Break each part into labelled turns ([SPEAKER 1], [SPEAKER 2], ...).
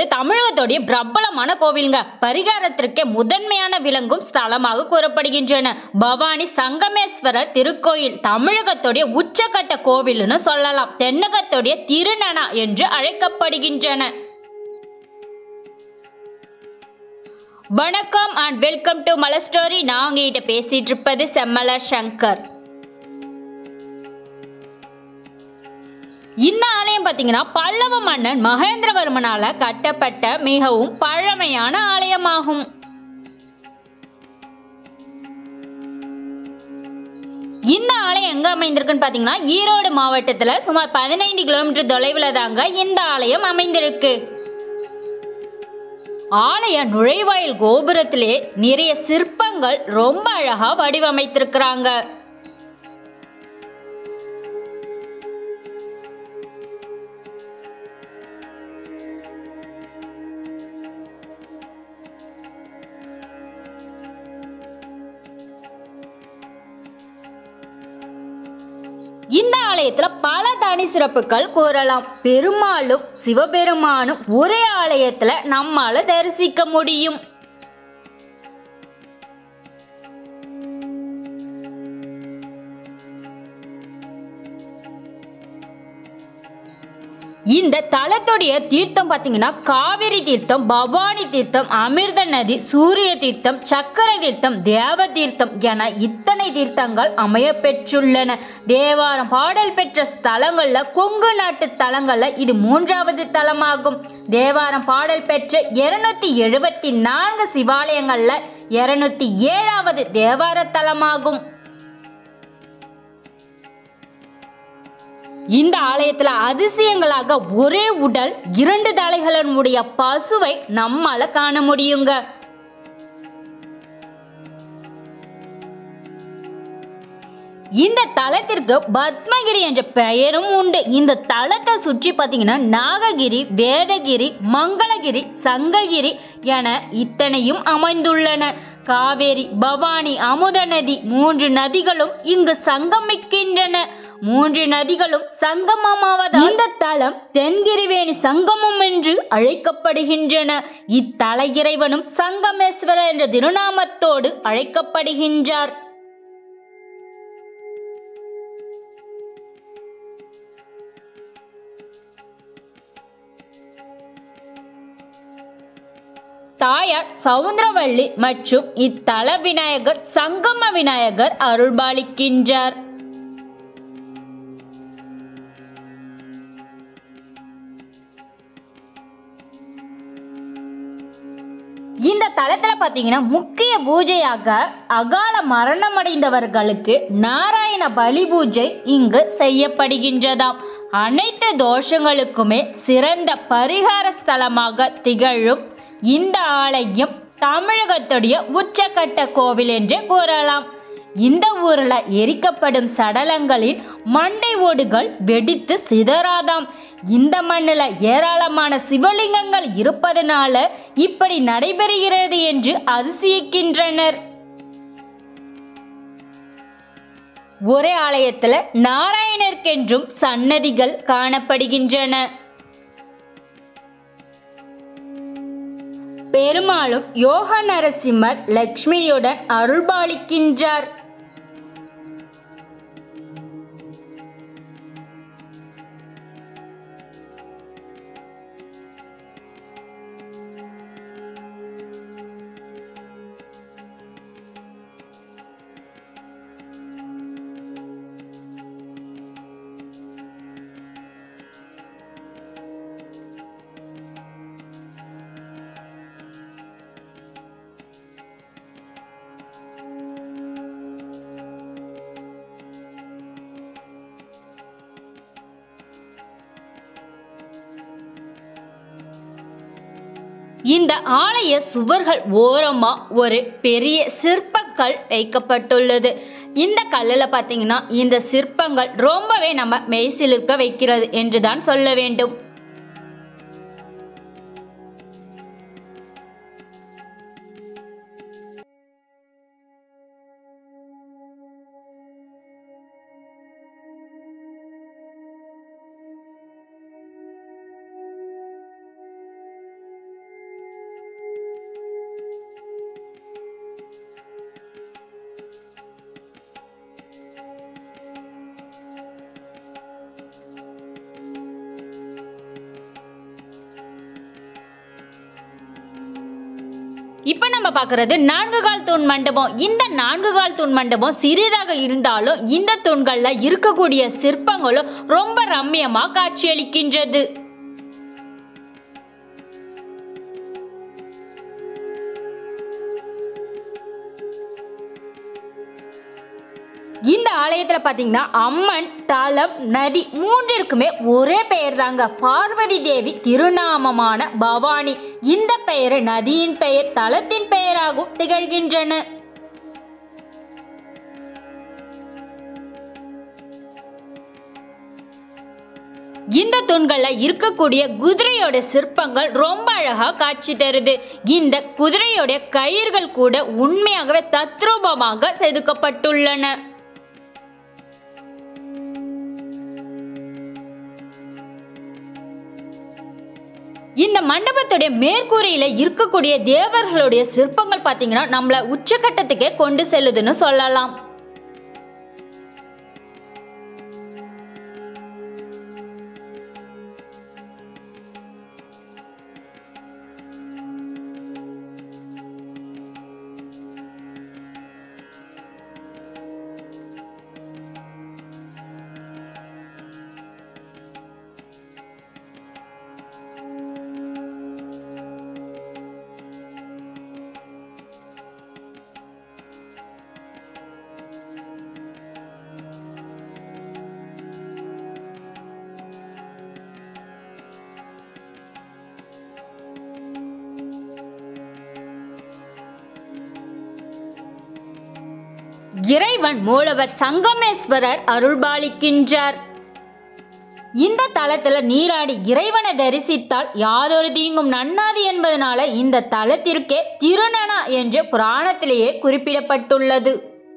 [SPEAKER 1] தமிழகத்துடைய பிரபலமான கோவிலுங்க பரிகாரத்திற்கே முதன்மையான விளங்கும் ஸ்தலமாக கூறப்படுகின்றன பவானி சங்கமேஸ்வரர் திருக்கோயில் தமிழகத்துடைய உச்சக்கட்ட கோவில்னு சொல்லலாம் தென்னகத்துடைய திருநனா என்று அழைக்கப்படுகின்றன வணக்கம் and welcome to Malar story நான் உங்ககிட்ட பேசிட்டு இருப்பது செம்மல சங்கர் இந்த ஆலயம் பார்த்தீங்கன்னா பல்லவ மன்னன் மகேந்திரவர்மனால கட்டப்பட்ட மிகவும் பழமையான ஆலயமாகும் இந்த ஆலயம் எங்க அமைந்திருக்குன்னு பாத்தீங்கன்னா ஈரோடு மாவட்டத்துல சுமார் பதினைந்து கிலோமீட்டர் தொலைவில் தாங்க இந்த ஆலயம் அமைந்திருக்கு ஆலய நுழைவாயில் கோபுரத்திலே நிறைய சிற்பங்கள் ரொம்ப அழகா வடிவமைத்திருக்கிறாங்க இந்த ஆலயத்துல பல தனி சிறப்புகள் கூறலாம் பெருமாளும் சிவபெருமானும் ஒரே ஆலயத்துல நம்மால தரிசிக்க முடியும் இந்த தலத்துடைய தீர்த்தம் பார்த்தீங்கன்னா காவிரி தீர்த்தம் பவானி தீர்த்தம் அமிர்த நதி சூரிய தீர்த்தம் சக்கர தீர்த்தம் தேவ தீர்த்தம் என இத்தனை தீர்த்தங்கள் அமைய பெற்றுள்ளன தேவாரம் பாடல் பெற்ற ஸ்தலங்கள்ல கொங்கு நாட்டு தலங்கள்ல இது மூன்றாவது தலமாகும் தேவாரம் பாடல் பெற்ற இருநூத்தி எழுபத்தி நான்கு சிவாலயங்கள்ல இருநூத்தி ஏழாவது தேவார தலமாகும் இந்த ஆலயத்துல அதிசயங்களாக ஒரே உடல் இரண்டு தலைகளுடைய பசுவை நம்மால காண முடியுங்க இந்த தலத்திற்கு பத்மகிரி என்ற பெயரும் உண்டு இந்த தலத்தை சுற்றி பார்த்தீங்கன்னா நாககிரி வேதகிரி மங்களகிரி சங்ககிரி என இத்தனையும் அமைந்துள்ளன காவேரி பவானி அமுத நதி மூன்று நதிகளும் இங்கு சங்கமிக்கின்றன மூன்று நதிகளும் சங்கமமாவதால் இந்த தலம் தென்கிரிவேணி சங்கமம் என்று அழைக்கப்படுகின்றன இத்தல இறைவனும் சங்கமேஸ்வரர் என்ற திருநாமத்தோடு அழைக்கப்படுகின்றார் தாயார் சவுந்தரவள்ளி மற்றும் இத்தல விநாயகர் சங்கம விநாயகர் அருள்பாலிக்கின்றார் இந்த தலத்துல பாத்தீங்கன்னா முக்கிய பூஜையாக அகால மரணமடைந்தவர்களுக்கு நாராயண பலி பூஜை இங்கு செய்யப்படுகின்றதாம் அனைத்து தோஷங்களுக்குமே சிறந்த பரிகார ஸ்தலமாக திகழும் இந்த ஆலயம் தமிழகத்துடைய உச்சக்கட்ட கோவில் என்று கூறலாம் இந்த ஊர்ல எரிக்கப்படும் சடலங்களின் மண்டை ஓடுகள் வெடித்து சிதறாதாம் இந்த மண்ணில் ஏராளமான சிவலிங்கங்கள் இருப்பதனால இப்படி நடைபெறுகிறது என்று அதிசயிக்கின்றனர் ஒரே ஆலயத்துல நாராயணர்க்கென்றும் சன்னதிகள் காணப்படுகின்றன பெருமாளும் யோக நரசிம்மர் லக்ஷ்மியுடன் அருள்பாலிக்கின்றார் இந்த ஆலய சுவர்கள் ஓரமா ஒரு பெரிய சிற்பக்கல் வைக்கப்பட்டுள்ளது இந்த கல்லில் பார்த்தீங்கன்னா இந்த சிற்பங்கள் ரொம்பவே நம்ம மெய்சிலிருக்க வைக்கிறது என்றுதான் சொல்ல வேண்டும் இப்ப நம்ம பார்க்கறது நான்கு கால் தூண் மண்டபம் இந்த நான்கு கால் தூண் மண்டபம் சிறிதாக இருந்தாலும் இந்த தூண்கள்ல இருக்கக்கூடிய சிற்பங்களும் ரொம்ப ரம்மியமா காட்சியளிக்கின்றது இந்த ஆலயத்துல பாத்தீங்கன்னா அம்மன் தலம் நதி மூன்றிற்குமே ஒரே பெயர் தாங்க பார்வதி தேவி திருநாமமான பவானி இந்த பெயர் நதியின் பெயர் தலத்தின் பெயராகவும் திகழ்கின்றன இந்த தூண்கள்ல இருக்கக்கூடிய குதிரையோட சிற்பங்கள் ரொம்ப அழகா காட்சி தருது இந்த குதிரையோட கயிர்கள் கூட உண்மையாகவே தத்ரூபமாக செதுக்கப்பட்டுள்ளன இந்த மண்டபத்துடைய மேற்கூரையில இருக்கக்கூடிய தேவர்களுடைய சிற்பங்கள் பாத்தீங்கன்னா நம்மள உச்சகட்டத்துக்கே கொண்டு செல்லுதுன்னு சொல்லலாம் இறைவன் மூலவர் சங்கமேஸ்வரர் அருள்பாலிக்கின்றார் இந்த தலத்துல நீராடி இறைவனை தரிசித்தால் யாதொரு தீங்கும் நன்னாது என்பதனால இந்த தலத்திற்கே திருநனா என்று புராணத்திலேயே குறிப்பிடப்பட்டுள்ளது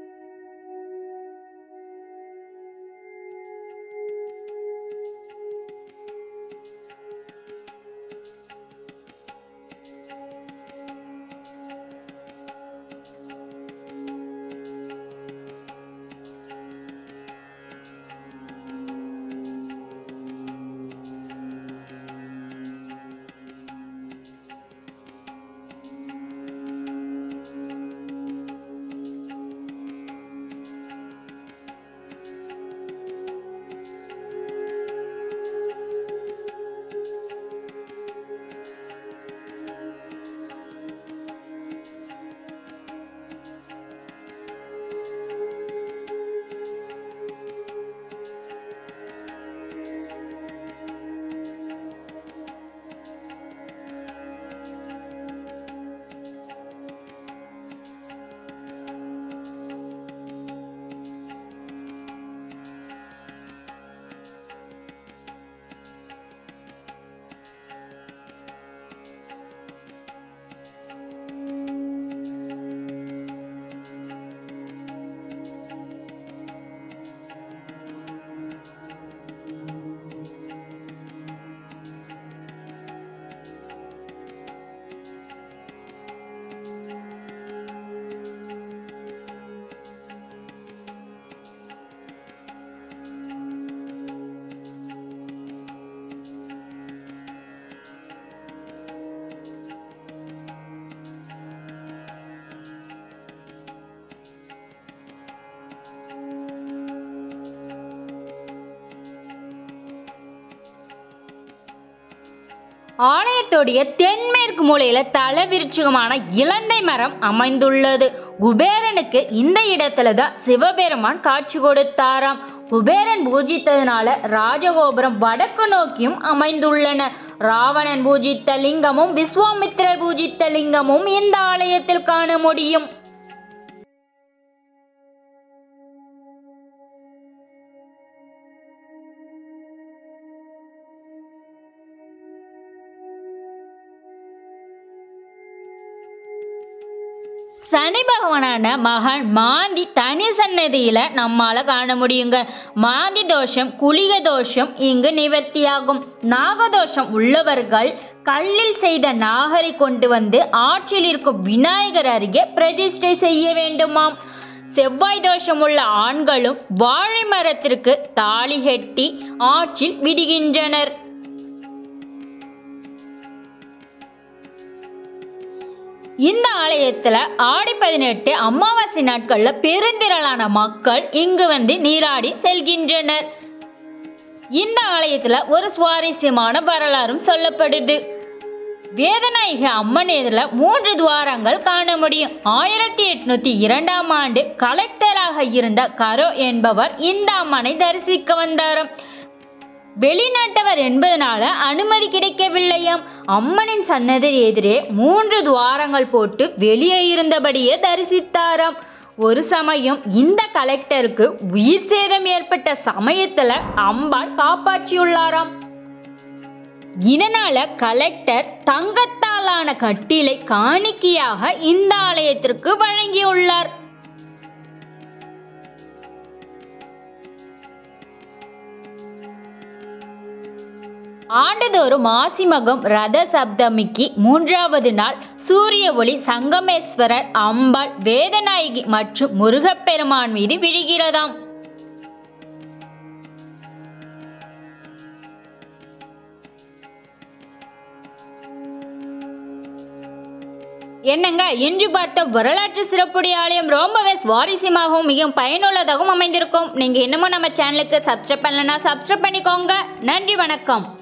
[SPEAKER 1] ஆலயத்துடைய தென்மேற்கு மூலையில தலவிருட்சகமான இலந்தை மரம் அமைந்துள்ளது குபேரனுக்கு இந்த இடத்துல தான் சிவபெருமான் காட்சி கொடுத்தாராம் குபேரன் பூஜித்ததுனால ராஜகோபுரம் வடக்கு நோக்கியும் அமைந்துள்ளன ராவணன் பூஜித்த லிங்கமும் விஸ்வாமித்திரர் பூஜித்த லிங்கமும் இந்த ஆலயத்தில் காண முடியும் சனி பகவானான மகன் மாந்தி தனி சன்னதியில நம்மால காண முடியுங்க மாந்தி தோஷம் குளிக தோஷம் இங்கு நிவர்த்தியாகும் நாகதோஷம் உள்ளவர்கள் கல்லில் செய்த நாகரை கொண்டு வந்து ஆற்றில் இருக்கும் விநாயகர் அருகே பிரதிஷ்டை செய்ய வேண்டுமாம் செவ்வாய் தோஷம் உள்ள ஆண்களும் வாழை மரத்திற்கு தாலி கட்டி ஆற்றில் விடுகின்றனர் இந்த ஆலயத்துல ஆடி பதினெட்டு அமாவாசை நாட்கள்ல பெருந்திரளான மக்கள் இங்கு வந்து நீராடி செல்கின்றனர் இந்த ஆலயத்துல ஒரு சுவாரஸ்யமான வரலாறும் சொல்லப்படுது வேதநாயகி அம்மன் எதிரில் மூன்று துவாரங்கள் காண முடியும் ஆயிரத்தி எட்நூத்தி இரண்டாம் ஆண்டு கலெக்டராக இருந்த கரோ என்பவர் இந்த அம்மனை தரிசிக்க வந்தாராம் வெளிநாட்டவர் என்பதனால அனுமதி கிடைக்கவில்லையாம் அம்மனின் சன்னதி எதிரே மூன்று துவாரங்கள் போட்டு வெளியே இருந்தபடியே தரிசித்தாராம் ஒரு சமயம் இந்த கலெக்டருக்கு உயிர் சேதம் ஏற்பட்ட சமயத்துல அம்பாள் காப்பாற்றியுள்ளாராம் இதனால கலெக்டர் தங்கத்தாலான கட்டிலை காணிக்கையாக இந்த ஆலயத்திற்கு வழங்கியுள்ளார் ஆண்டுதோறும் மாசிமகம் ரத சப்தமிக்கு மூன்றாவது நாள் சூரிய ஒளி சங்கமேஸ்வரர் அம்பாள் வேதநாயகி மற்றும் முருகப்பெருமான் மீது விழுகிறதாம் என்னங்க இன்று பார்த்த வரலாற்று சிறப்புடைய ஆலயம் ரொம்பவே சுவாரஸ்யமாகவும் மிகவும் பயனுள்ளதாகவும் அமைந்திருக்கும் நீங்க இன்னமும் நம்ம சேனலுக்கு சப்ஸ்கிரைப் பண்ணலன்னா சப்ஸ்கிரைப் பண்ணிக்கோங்க நன்றி வணக்கம்